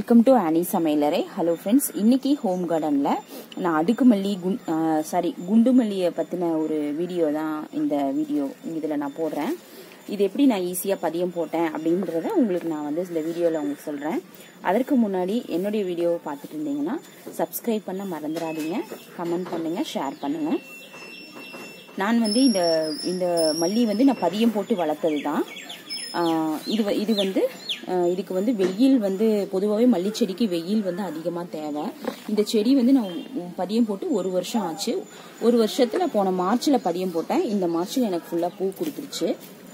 welcome to ஆனி சமையலறை hello friends இன்னைக்கு home கார்டனில் நான் அடுக்குமல்லி குண் சாரி குண்டு மல்லியை பற்றின ஒரு வீடியோ தான் இந்த வீடியோ இதில் நான் போடுறேன் இது எப்படி நான் ஈஸியாக பதியம் போட்டேன் அப்படின்றத உங்களுக்கு நான் வந்து இந்த வீடியோவில் உங்களுக்கு சொல்கிறேன் அதற்கு முன்னாடி என்னுடைய வீடியோவை பார்த்துட்டு இருந்தீங்கன்னா சப்ஸ்கிரைப் பண்ண மறந்துடாதீங்க கமெண்ட் பண்ணுங்கள் ஷேர் பண்ணுங்கள் நான் வந்து இந்த இந்த மல்லி வந்து நான் பதியம் போட்டு வளர்த்தது தான் இது வ- இது வந்து ஆஹ் இதுக்கு வந்து வெயில் வந்து பொதுவாகவே மல்லிச்செடிக்கு வெயில் வந்து அதிகமாக தேவை இந்த செடி வந்து நான் உ- பதியம் போட்டு ஒரு வருஷம் ஆச்சு ஒரு வருஷத்தில் போன மார்ச்சில் பதியம் போட்டேன் இந்த மார்ச்சில் எனக்கு ஃபுல்லாக பூ கொடுத்துருச்சு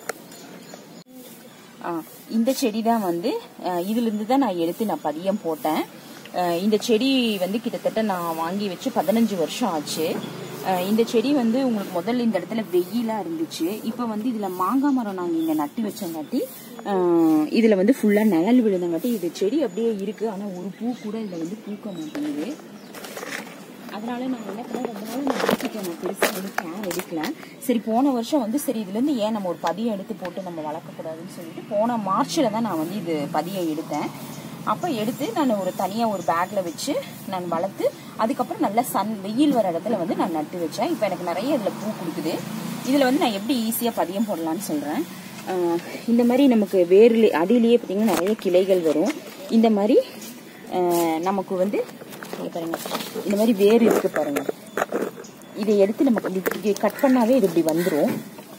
ஆ, இந்த செடி தான் வந்து அஹ், இதிலிருந்து தான் நான் எடுத்து நான் பதியம் போட்டேன் அஹ், இந்த செடி வந்து கிட்டத்தட்ட நான் வாங்கி வச்சு பதினஞ்சு வருஷம் ஆச்சு அஹ், இந்த செடி வந்து உங்களுக்கு முதல்ல இந்த இடத்துல வெயிலா இருந்துச்சு இப்போ வந்து இதுல மாங்காய் மரம் நாங்க இங்க நட்டு வச்சங்காட்டி அஹ், இதுல வந்து ஃபுல்லா நிழல் விழுந்தங்காட்டி இது செடி அப்படியே இருக்கு ஆனா ஒரு பூ கூட இதுல வந்து பூக்க மாட்டேங்குது அதனால நான் என்ன பண்ணேன் ரொம்ப நாள் நான் எடுத்துட்டேன் நான் பெருசாக வந்து கேர் எடுக்கல சரி போன வருஷம் வந்து சரி இதுலேருந்து ஏன் நம்ம ஒரு பதியம் எடுத்து போட்டு நம்ம வளர்க்கக்கூடாதுன்னு சொல்லிட்டு போன மார்ச்சில் தான் நான் வந்து இது பதியம் எடுத்தேன் அப்போ எடுத்து நான் ஒரு தனியாக ஒரு பேக்கில் வச்சு நான் வளர்த்து அதுக்கப்புறம் நல்ல சன் வெயில் வர இடத்துல வந்து நான் நட்டு வச்சேன் இப்போ எனக்கு நிறைய இதில் பூ கொடுக்குது இதில் வந்து நான் எப்படி ஈஸியாக பதியம் போடலான்னு சொல்கிறேன் இந்த மாதிரி நமக்கு வேர்ல அடியிலேயே பார்த்தீங்கன்னா நிறைய கிளைகள் வரும் இந்த மாதிரி ஆஹ், நமக்கு வந்து இங்க பாருங்க இந்த மாதிரி வேர் இருக்கு பாருங்க இதை எடுத்து நமக்கு கட் பண்ணாவே இது இப்படி வந்துரும்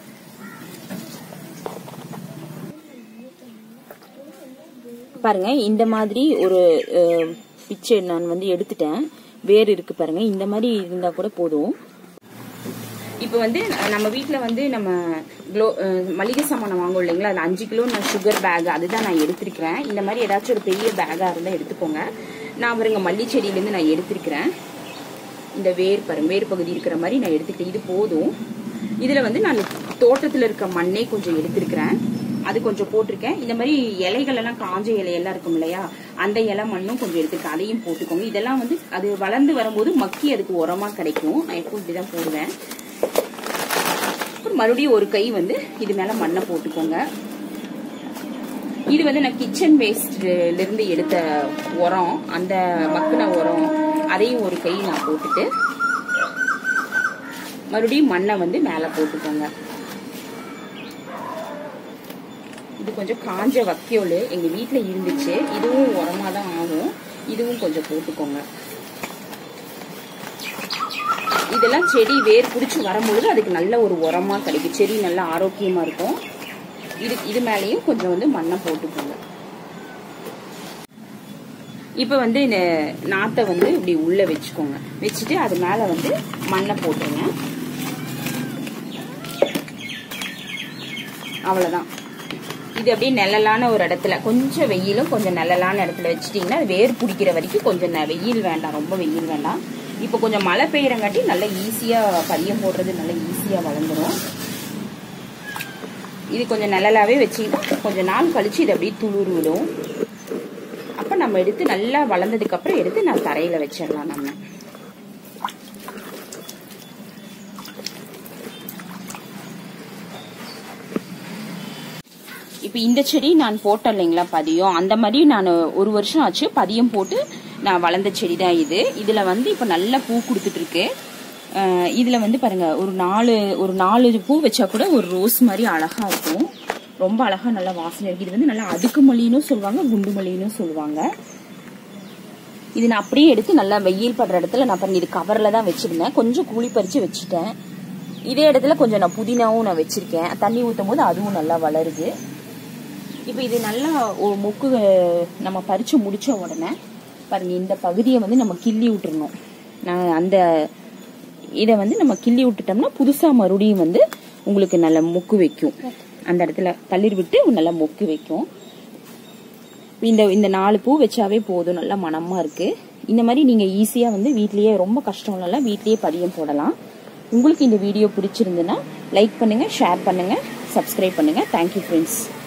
பாருங்க இந்த மாதிரி ஒரு பிச்சை நான் வந்து எடுத்துட்டேன் வேர் இருக்கு பாருங்க இந்த மாதிரி இருந்தா கூட போதும் இப்போ வந்து நம்ம வீட்டில் வந்து நம்ம க்ளோ அஹ் மளிகை சாமான் வாங்குவோம் இல்லைங்களா அதில் அஞ்சு கிலோ நான் சுகர் பேக் அதுதான் நான் எடுத்திருக்கிறேன் இந்த மாதிரி ஏதாச்சும் ஒரு பெரிய பேக்காக இருந்தால் எடுத்துக்கோங்க நான் பாருங்க மல்லி செடியிலேருந்து நான் எடுத்திருக்கிறேன் இந்த வேர் பாருங்க வேர் பகுதி இருக்கிற மாதிரி நான் எடுத்துக்கிட்டேன் இது போதும் இதில் வந்து நான் தோட்டத்தில் இருக்க மண்ணே கொஞ்சம் எடுத்திருக்கிறேன் அது கொஞ்சம் போட்டிருக்கேன் இந்த மாதிரி இலைகள் எல்லாம் காஞ்ச இலையெல்லாம் இருக்கும் இல்லையா அந்த இலை மண்ணும் கொஞ்சம் எடுத்திருக்கேன் அதையும் போட்டுக்கோங்க இதெல்லாம் வந்து அது வளர்ந்து வரும்போது மக்கி அதுக்கு உரமா கிடைக்கும் நான் எப்பவும் இப்படிதான் போடுவேன் அப்புறம் மறுபடியும் ஒரு கை வந்து இது மேல மண்ணை போட்டுக்கோங்க இது வந்து நான் கிச்சன் வேஸ்ட்ல இருந்து எடுத்த உரம் அந்த மக்கின உரம் அதையும் ஒரு கை நான் போட்டுட்டு மறுபடியும் மண்ணை வந்து மேல போட்டுக்கோங்க இது கொஞ்சம் காஞ்ச வக்கியோல் எங்க வீட்ல இருந்துச்சு இதுவும் உரமா தான் ஆகும் இதுவும் கொஞ்சம் போட்டுக்கோங்க இதெல்லாம் செடி வேர் பிடிச்சி வரும்பொழுது அதுக்கு நல்ல ஒரு உரமா கிடைக்கும் செடி நல்லா ஆரோக்கியமா இருக்கும் இது இது மேலேயும் கொஞ்சம் வந்து மண்ணை போட்டுக்கோங்க இப்போ வந்து இந்த நாத்தை வந்து இப்படி உள்ள வச்சுக்கோங்க வச்சுட்டு அது மேல வந்து மண்ணை போட்டுருங்க அவ்வளவுதான் இது அப்படியே நிழலான ஒரு இடத்துல கொஞ்சம் வெயிலும் கொஞ்சம் நிழலான இடத்துல வச்சுட்டீங்கன்னா அது வேர் பிடிக்கிற வரைக்கும் கொஞ்சம் நெ- வெயில் வேண்டாம் ரொம்ப வெயில் வேண்டாம் இப்போ கொஞ்சம் மழை பெய்யறங்காட்டி நல்லா ஈஸியா பதியம் போடுறது நல்லா ஈஸியா வளர்ந்துரும் இது கொஞ்சம் நிழலாவே வச்சீங்கன்னா கொஞ்சம் நாள் கழிச்சு இது அப்படியே துளிர் விடும் அப்ப நம்ம எடுத்து நல்லா வளர்ந்ததுக்கு அப்புறம் எடுத்து நான் தரையில வச்சிடலாம் நம்ம இப்போ இந்த செடி நான் போட்டேன் இல்லைங்களா பதியம் அந்த மாதிரி நான் ஒரு வருஷம் ஆச்சு பதியம் போட்டு நான் வளர்ந்த செடி தான் இது இதில் வந்து இப்போ நல்ல பூ கொடுத்துட்டு இருக்கு அஹ் இதுல வந்து பாருங்க ஒரு நாலு ஒரு நாலு பூ வச்சா கூட ஒரு ரோஸ் மாதிரி அழகா இருக்கும் ரொம்ப அழகா நல்லா வாசனை இருக்கு இது வந்து நல்லா அடுக்கு மல்லின்னு சொல்லுவாங்க குண்டு மல்லின்னு சொல்லுவாங்க இது நான் அப்படியே எடுத்து நல்லா வெயில் படுற இடத்துல நான் பாருங்க இது கவர்ல தான் வச்சிருந்தேன் கொஞ்சம் கூலி பறிச்சு வச்சுட்டேன் இதே இடத்துல கொஞ்சம் நான் புதினாவும் நான் வச்சிருக்கேன் தண்ணி ஊத்தும் போது அதுவும் நல்லா வளருது இப்போ இது நல்லா ஒரு மொக்கு அஹ், நம்ம பறிச்சு முடிச்ச உடனே பாருங்க இந்த பகுதியை வந்து நம்ம கிள்ளி விட்டுறணும் நான் அந்த இதை வந்து நம்ம கிள்ளி விட்டுட்டோம்னா புதுசா மறுபடியும் வந்து உங்களுக்கு நல்ல மொக்கு வைக்கும் அந்த இடத்துல தளிர் விட்டு நல்லா மொக்கு வைக்கும் இந்த இந்த நாலு பூ வச்சாவே போதும் நல்லா மணமா இருக்கு இந்த மாதிரி நீங்க ஈஸியா வந்து வீட்லயே ரொம்ப கஷ்டம் இல்ல வீட்லயே பதியம் போடலாம் உங்களுக்கு இந்த வீடியோ பிடிச்சிருந்துன்னா லைக் பண்ணுங்க ஷேர் பண்ணுங்க சப்ஸ்கிரைப் பண்ணுங்க தேங்க்யூ ஃப்ரெண்ட்ஸ்